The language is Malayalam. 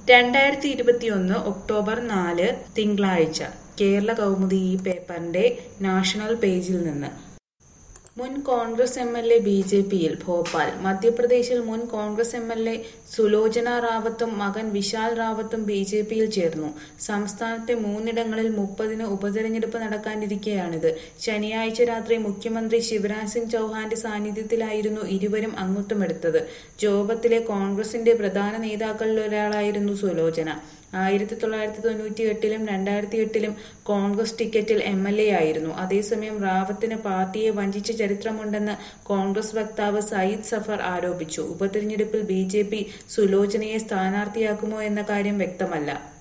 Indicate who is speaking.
Speaker 1: രണ്ടായിരത്തി ഇരുപത്തിയൊന്ന് ഒക്ടോബർ നാല് തിങ്കളാഴ്ച കേരള കൗമുദി ഈ പേപ്പറിന്റെ നാഷണൽ പേജിൽ നിന്ന് മുൻ Congress M L A B J പിയിൽ ഭോപ്പാൽ മധ്യപ്രദേശിൽ മുൻ Congress M L A Sulochana റാവത്തും മകൻ വിശാൽ റാവത്തും ബി ജെ പിയിൽ ചേർന്നു സംസ്ഥാനത്തെ മൂന്നിടങ്ങളിൽ മുപ്പതിന് ഉപതെരഞ്ഞെടുപ്പ് നടക്കാനിരിക്കെയാണിത് ശനിയാഴ്ച രാത്രി മുഖ്യമന്ത്രി ശിവരാജ് സിംഗ് ചൌഹാന്റെ സാന്നിധ്യത്തിലായിരുന്നു ഇരുവരും അംഗത്വമെടുത്തത് ജോബത്തിലെ കോൺഗ്രസിന്റെ പ്രധാന നേതാക്കളിലൊരാളായിരുന്നു സുലോചന ആയിരത്തി തൊള്ളായിരത്തി തൊണ്ണൂറ്റി എട്ടിലും രണ്ടായിരത്തി എട്ടിലും കോൺഗ്രസ് ടിക്കറ്റിൽ എം എൽ എ ആയിരുന്നു അതേസമയം റാവത്തിന് പാർട്ടിയെ വഞ്ചിച്ച ചരിത്രമുണ്ടെന്ന് കോൺഗ്രസ് വക്താവ് സയ്യിദ് സഫർ ആരോപിച്ചു ഉപതെരഞ്ഞെടുപ്പിൽ ബി ജെ പി സുലോചനയെ സ്ഥാനാർത്ഥിയാക്കുമോ എന്ന കാര്യം വ്യക്തമല്ല